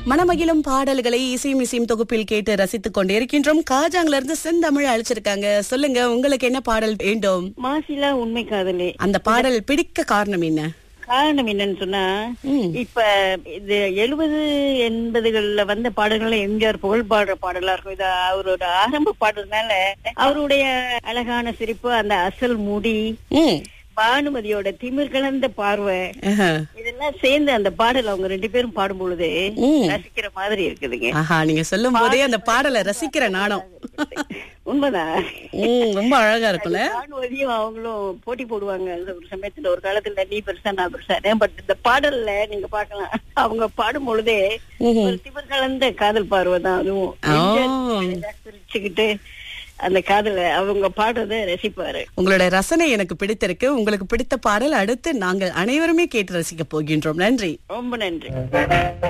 மனமகிழும் பாடல்களை இசையும் இசையும் தொகுப்பில் கேட்டு ரசித்துக் கொண்டிருக்கின்றோம் காஜாங்ல இருந்து செந்தமிழ் அழைச்சிருக்காங்க சொல்லுங்க உங்களுக்கு என்ன பாடல் வேண்டும் மாசிலா உண்மை காதலே அந்த பாடல் பிடிக்க காரணம் என்ன காரணம் என்னன்னு சொன்னா ம். இப்ப இது எழுபது எண்பதுகள்ல வந்த பாடல்கள் எம்ஜிஆர் புகழ் பாடுற பாடலா இருக்கும் இது அவரோட ஆரம்ப பாடுறதுனால அவருடைய அழகான சிரிப்பு அந்த அசல் முடி ம். பானுமதியோட திமிர் கலந்த பார்வை ஆஹா. இதெல்லாம் சேர்ந்து அந்த பாடல் அவங்க ரெண்டு பேரும் பாடும் பொழுது ம். ரசிக்கிற மாதிரி இருக்குதுங்க ஆஹா நீங்க சொல்லும் போதே அந்த பாடலை ரசிக்கிற நானும் உண்மைதான் ம், ரொம்ப அழகா இருக்கும்ல பானுமதியும் அவங்களும் போட்டி போடுவாங்க அந்த ஒரு சமயத்துல ஒரு காலத்துல நீ பெருசா நான் பெருசா பட் இந்த பாடல்ல நீங்க பாக்கலாம் அவங்க பாடும் பொழுதே ம்ஹும். ஒரு திமிர் கலந்த காதல் பார்வை தான் அதுவும் ஓ. சிரிச்சுக்கிட்டு அந்த காதல அவங்க பாடுறத ரசிப்பாரு உங்களோட ரசனை எனக்கு பிடித்திருக்கு உங்களுக்கு பிடித்த பாடல் அடுத்து நாங்கள் அனைவருமே கேட்டு ரசிக்க போகின்றோம் நன்றி ரொம்ப நன்றி